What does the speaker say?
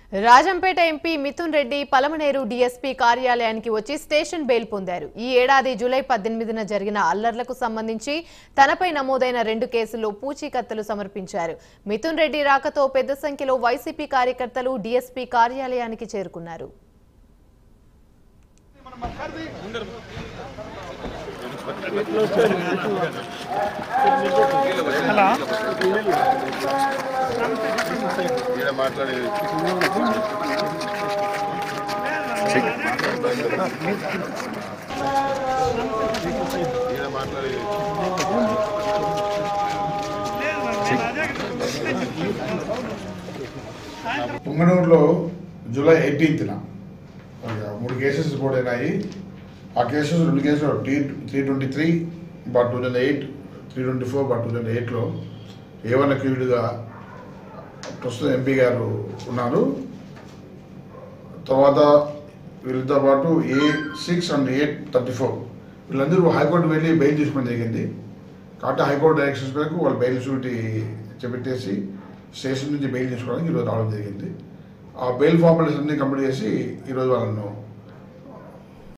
Rajampet MP Mithun Reddy Palamaner DSP కార్యాలయానికి వచ్చి station bail పొందారు ఈ ఏడాది జూలై పద్దెనిమిదిన జరిగిన అల్లర్లకు సంబంధించి తనపై నమోదైన రెండు కేసుల్లో పూచీకత్తులు సమర్పించారు మిథున్ రెడ్డి రాకతో పెద్ద సంఖ్యలో వైసీపీ కార్యకర్తలు డీఎస్పీ కార్యాలయానికి చేరుకున్నారు ఈడ మాట్లాడేది ఈడ మాట్లాడేది పుంగనూరులో జూలై ఎయిటీన్త్న మూడు కేసెస్ రిపోర్ట్ అయినాయి ఆ కేసెస్ రెండు కేసులు T three twenty three bar two thousand eight three twenty four bar two thousand ఎయిట్లో ఏవన్ అక్యూజ్డ్గా ప్రస్తుతం ఎంపీ గారు ఉన్నారు తర్వాత వీళ్ళతో పాటు A six and eight thirty four వీళ్ళందరూ హైకోర్టు వెళ్ళి బెయిల్ తీసుకోవడం జరిగింది కాబట్టి హైకోర్టు డైరెక్షన్స్ మేరకు వాళ్ళు బెయిల్ షూటీ చేపెట్టేసి స్టేషన్ నుంచి బెయిల్ తీసుకోవడానికి ఈరోజు రావడం జరిగింది ఆ బెయిల్ ఫార్మాలిటీస్ అన్ని కంప్లీట్ చేసి ఈరోజు వాళ్ళను